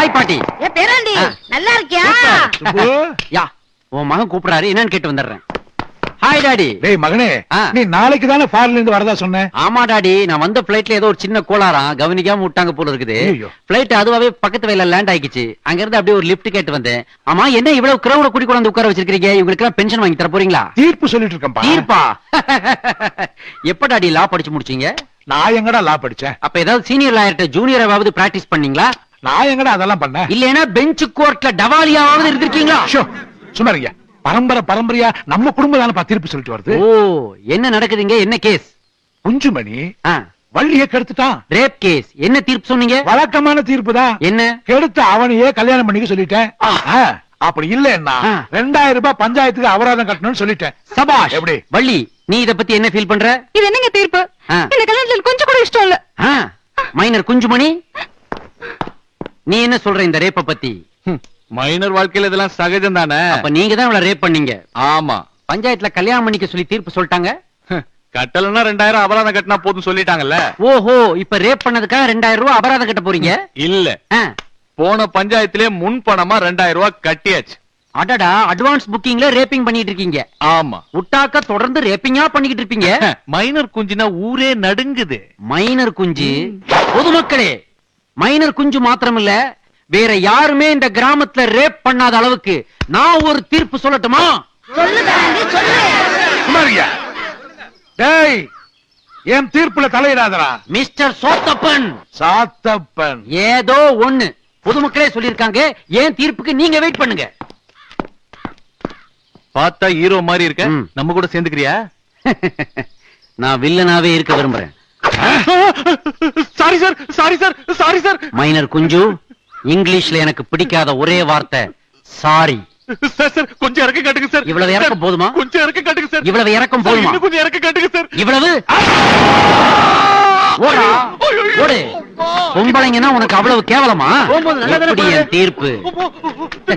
Hi பாட்டி ஏ பேராண்டி ஆ. நல்லா இருக்கியா சுப்பு யா உன் மகன் கூப்பிடுறாரு என்னன்னு கேட்டு வந்துடுறேன் ஹாய் டாடி டேய் மகனே ஆ. நீ நாளைக்கு தானே ஃபாரின்ல இருந்து வரதா சொன்ன ஆமா டாடி நான் வந்த பிளைட்ல ஏதோ ஒரு சின்ன கோளாறாம் கவனிக்காம விட்டாங்க போல இருக்குது ஐயையோ. பிளைட் அதுவாவே பக்கத்து வயல லேண்ட் ஆயிடுச்சு அங்க இருந்து அப்படியே ஒரு லிஃப்ட் கேட்டு வந்தேன் ஆமா என்ன இவ்வளவு கிரௌட குடி கொண்டு வந்து உட்கார வச்சிருக்கீங்க இவங்களுக்கு எல்லாம் பென்ஷன் வாங்கி தர போறீங்களா தீர்ப்பு சொல்லிட்டு இருக்கேன்பா தீர்ப்பா எப்ப டாடி லா படிச்சு முடிச்சீங்க நான் எங்கடா லா படிச்சேன் அப்ப ஏதாவது சீனியர் லாயர்ட்ட ஜூனியராவது பிராக்டிஸ் பண்ணீங்களா நான் எங்கடா அதெல்லாம் பண்ணேன் இல்லைன்னா பெஞ்ச் கோர்ட்ல டவாலியாவது இருந்திருக்கீங்களா ஷோ, சும்மா இருங்க பரம்பரை பரம்பரையா நம்ம குடும்பம் தானே தீர்ப்பு சொல்லிட்டு வருது ஓ என்ன நடக்குதுங்க என்ன கேஸ் குஞ்சுமணி வள்ளிய கெடுத்துட்டான் ரேப் கேஸ் என்ன தீர்ப்பு சொன்னீங்க வழக்கமான தீர்ப்பு தான் என்ன கெடுத்து அவனையே கல்யாணம் பண்ணிக்க சொல்லிட்டேன் ஆ, அப்படி இல்லன்னா ஆ. ரெண்டாயிரம் ரூபாய் பஞ்சாயத்துக்கு அபராதம் கட்டணும்னு சொல்லிட்டேன் சபாஷ் எப்படி? வள்ளி நீ இத பத்தி என்ன ஃபீல் பண்ற இது என்னங்க தீர்ப்பு ஆ. இந்த கல்யாணத்துல எனக்கு கொஞ்சம் கூட இஷ்டம் இல்ல ஆ, மைனர் குஞ்சுமணி நீ என்ன சொல்ற இந்த ரேப்ப பத்தி மைனர் வாழ்க்கையில இதெல்லாம் சகஜம் தானே அப்ப நீங்க தான் இவள ரேப் பண்ணீங்க ஆமா பஞ்சாயத்துல கல்யாணம் பண்ணிக்க சொல்லி தீர்ப்பு சொல்லிட்டாங்க கட்டலன்னா ரெண்டாயிரம் அபராதம் கட்டினா போதும் சொல்லிட்டாங்கல்ல ஓஹோ இப்ப ரேப் பண்ணதுக்காக ரெண்டாயிரம் ரூபாய் அபராதம் கட்ட போறீங்க இல்ல ஆ, போன பஞ்சாயத்திலே முன் பணமா ரெண்டாயிரம் ரூபாய் கட்டியாச்சு அடடா அட்வான்ஸ் புக்கிங்ல ரேப்பிங் பண்ணிட்டு இருக்கீங்க ஆமா உட்டாக்க தொடர்ந்து ரேப்பிங்கா பண்ணிக்கிட்டு இருப்பீங்க மைனர் குஞ்சுனா ஊரே நடுங்குது மைனர் குஞ்சு பொதுமக்களே மைனர் குஞ்சு மாத்திரமில்ல வேற யாருமே இந்த கிராமத்துல ரேப் பண்ணாத அளவுக்கு நான் ஒரு தீர்ப்பு சொல்லட்டுமா சொல்லு பேராண்டி சொல்லு சும்மா இருங்க. டேய் என் தீர்ப்புல தலையிடாதடா மிஸ்டர் சோத்தப்பன் சாத்தப்பன் ஏதோ ஒண்ணு பொதுமக்களே சொல்லிருக்காங்க ஏன் தீர்ப்புக்கு நீங்க வெயிட் பண்ணுங்க பார்த்தா ஹீரோ மாதிரி இருக்க ம். நம்ம கூட சேர்ந்துக்கிறியா நான் வில்லனாவே இருக்க விரும்புறேன் sorry sir sorry sir sorry sir minor Kunju இங்கிலீஷ்ல எனக்கு பிடிக்காத ஒரே வார்த்தை சாரி சார் சார் கொஞ்சம் இறக்க காட்டுங்க சார் இவ்வளவு இறக்கம் சார், போதுமா? கொஞ்சம் இறக்க காட்டுங்க சார் இவ்வளவு இறக்கம் சார், போதுமா? இன்னும் கொஞ்சம் இறக்க காட்டுங்க சார் இவ்வளவு ஓடா ஓடு பொம்பளைங்கன்னா உனக்கு அவ்வளவு கேவலமா எப்படி என் தீர்ப்பு